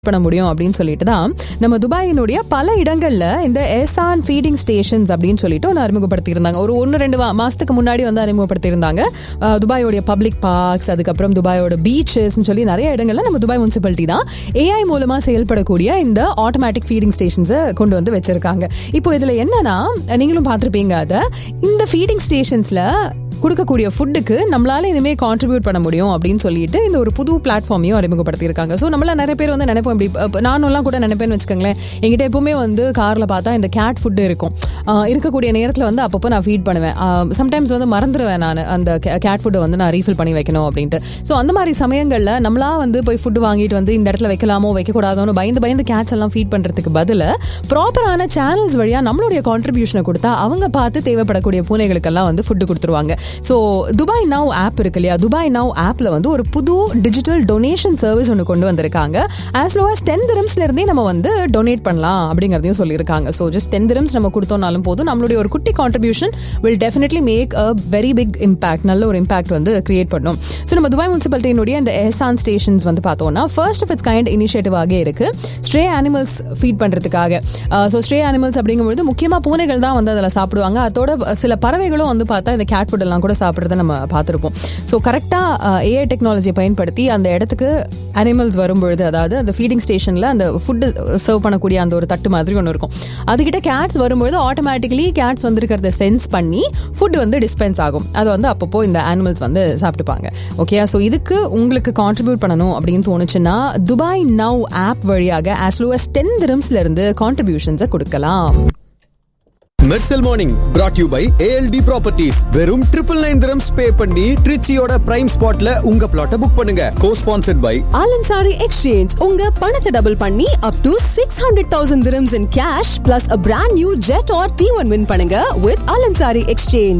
பண்ண முடியும் அப்படின்னு சொல்லிட்டு தான் நம்ம துபாயினுடைய பல இடங்கள்ல இந்த எசான் ஃபீடிங் ஸ்டேஷன்ஸ் அப்படின்னு சொல்லிட்டு ஒன்று அறிமுகப்படுத்தியிருந்தாங்க ஒரு ஒன்று ரெண்டு வா- மாசத்துக்கு முன்னாடி வந்து அறிமுகப்படுத்தியிருந்தாங்க அஹ், துபாயோடைய பப்ளிக் பார்க்ஸ் அதுக்கப்புறம் துபாயோட பீச்சஸ்னு சொல்லி நிறைய இடங்கள்ல நம்ம துபாய் முனிசிபாலிட்டி தான் ஏஐ மூலமா செயல்படக்கூடிய இந்த ஆட்டோமேட்டிக் ஃபீடிங் ஸ்டேஷன்ஸை கொண்டு வந்து வச்சிருக்காங்க இப்போ இதுல என்னன்னா நீங்களும் பார்த்திருப்பீங்க அதை இந்த ஃபீடிங் ஸ்டேஷன்ஸ்ல கொடுக்கக்கூடிய ஃபுட்டுக்கு நம்மளால இனிமே கான்ட்ரிபியூட் பண்ண முடியும் அப்படின்னு சொல்லிட்டு இந்த ஒரு புது பிளாட்ஃபார்மையும் அறிமுகப்படுத்தியிருக்காங்க ஸோ நம்மள நிறைய பேர் வந்து நினைப்போம் இப்படி இப்ப நானும்லாம் கூட நினைப்பேன்னு வச்சுக்கோங்களேன் எங்கிட்ட எப்பவுமே வந்து காரில் பார்த்தா இந்த கேட் ஃபுட்டு இருக்கும் ஆஹ் இருக்கக்கூடிய நேரத்தில் வந்து அப்பப்போ நான் ஃபீட் பண்ணுவேன் சம்டைம்ஸ் வந்து மறந்துடுவேன் நான் அந்த கேட் ஃபுட்டை வந்து நான் ரீஃபில் பண்ணி வைக்கணும் அப்படின்ட்டு ஸோ அந்த மாதிரி சமயங்களில் நம்மளா வந்து போய் ஃபுட்டு வாங்கிட்டு வந்து இந்த இடத்துல வைக்கலாமோ வைக்கக்கூடாதோன்னு பயந்து பயந்து கேட்ஸ் எல்லாம் ஃபீட் பண்ணுறதுக்கு பதில் ப்ராப்பரான சேனல்ஸ் வழியாக நம்மளுடைய கான்ட்ரிபியூஷனை கொடுத்தா அவங்க பார்த்து தேவைப்படக்கூடிய பூனைகளுக்கெல்லாம் வந்து ஃபுட்டு கொடுத்துருவாங்க ஸோ துபாய் நவ் ஆப் இருக்கு இல்லையா துபாய் நவ் ஆப்பில் வந்து ஒரு புது டிஜிட்டல் டொனேஷன் சர்வீஸ் ஒன்று கொண்டு வந்திருக்காங்க ஆஸ் லோ as டென் திரம்ஸ்ல இருந்தே நம்ம வந்து டொனேட் பண்ணலாம் அப்படிங்கிறதையும் சொல்லியிருக்காங்க ஸோ ஜஸ்ட் டென் திரம்ஸ் நம்ம கொடுத்தோம்னாலும் போதும் நம்மளுடைய ஒரு குட்டி contribution will definitely make a very big impact நல்ல ஒரு இம்பாக்ட் வந்து கிரியேட் பண்ணும் ஸோ நம்ம துபாய் முனிசிபாலிட்டியினுடைய இந்த எஹசான் ஸ்டேஷன்ஸ் வந்து பார்த்தோம்னா ஃபர்ஸ்ட் ஆஃப் இட்ஸ் கைண்ட் இனிஷியேட்டிவாக இருக்கு ஸ்ட்ரே அனிமல்ஸ் ஃபீட் பண்ணுறதுக்காக ஸோ ஸ்ட்ரே அனிமல்ஸ் அப்படிங்கும்போது முக்கியமாக பூனைகள் தான் வந்து அதில் சாப்பிடுவாங்க அதோட சில பறவைகளும் வந்து பார்த்தா இந்த கேட் ஃபுட் எல்லாம் கூட சாப்பிட்றத நம்ம பார்த்துருப்போம் ஸோ கரெக்டாக ஏஐ டெக்னாலஜியை பயன்படுத்தி அந்த இடத்துக்கு அனிமல்ஸ் வரும்பொழுது அதாவது அந்த ஃபீடிங் ஸ்டேஷனில் அந்த ஃபுட்டு சர்வ் பண்ணக்கூடிய அந்த ஒரு தட்டு மாதிரி ஒன்று இருக்கும் அதுகிட்ட கேட்ஸ் வரும்பொழுது ஆட்டோமேட்டிக்கலி கேட்ஸ் வந்திருக்கிறத சென்ஸ் பண்ணி ஃபுட் வந்து டிஸ்பென்ஸ் ஆகும் அதை வந்து அப்பப்போ இந்த அனிமல்ஸ் வந்து சாப்பிட்டுப்பாங்க ஓகே ஸோ இதுக்கு உங்களுக்கு கான்ட்ரிபியூட் பண்ணணும் அப்படின்னு தோணுச்சுன்னா துபாய் நவ் ஆப் வழியாக ஆஸ் லோ அஸ் டென் திரம்ஸ்ல இருந்து கான்ட்ரிபியூஷன்ஸை கொடுக்கலாம் Mersal morning brought you by ALT properties வெறும் ட்ரிபிள் நைன் திரம்ஸ் பே பண்ணி ட்ரிச்சியோட பிரைம் ஸ்பாட்ல உங்க பிளாட்டை புக் பண்ணுங்க co sponsored by Alansari exchange உங்க பணத்தை டபுள் பண்ணி up to six hundred thousand dirhams in cash plus a brand new Jetour T one win பண்ணுங்க வித் ஆலன்சாரி எக்ஸ்சேஞ்ச்